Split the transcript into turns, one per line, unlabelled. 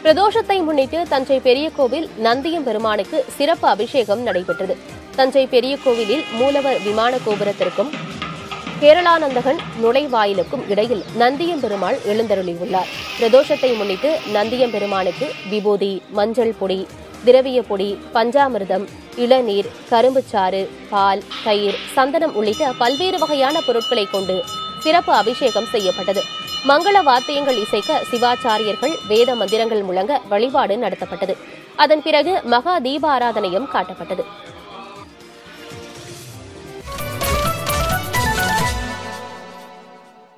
பிரதோஷத்தை முன்னிட்டு தஞ்சை பெரிய கோவில் நந்தியம் பெருமானுக்கு சிறப்பு அபிஷேகம் நடைபெற்றது தஞ்சை பெரிய கோவிலில் மூலவர் விமான கோபுரத்திற்கும் கேரளானந்தகன் நுழைவாயிலுக்கும் இடையில் நந்தியம் பெருமாள் எழுந்தருளியுள்ளார் பிரதோஷத்தை முன்னிட்டு நந்தியம் பெருமானுக்கு விபூதி மஞ்சள் பொடி திரவிய பொடி பஞ்சாமிர்தம் இளநீர் கரும்புச்சாறு பால் தயிர் சந்தனம் உள்ளிட்ட பல்வேறு வகையான பொருட்களை கொண்டு சிறப்பு அபிஷேகம் செய்யப்பட்டது மங்கள வாத்தியங்கள் இசைக்க சிவாச்சாரியர்கள் வேத மந்திரங்கள் முழங்க வழிபாடு நடத்தப்பட்டது அதன் பிறகு மகா தீபாராதனையும் காட்டப்பட்டது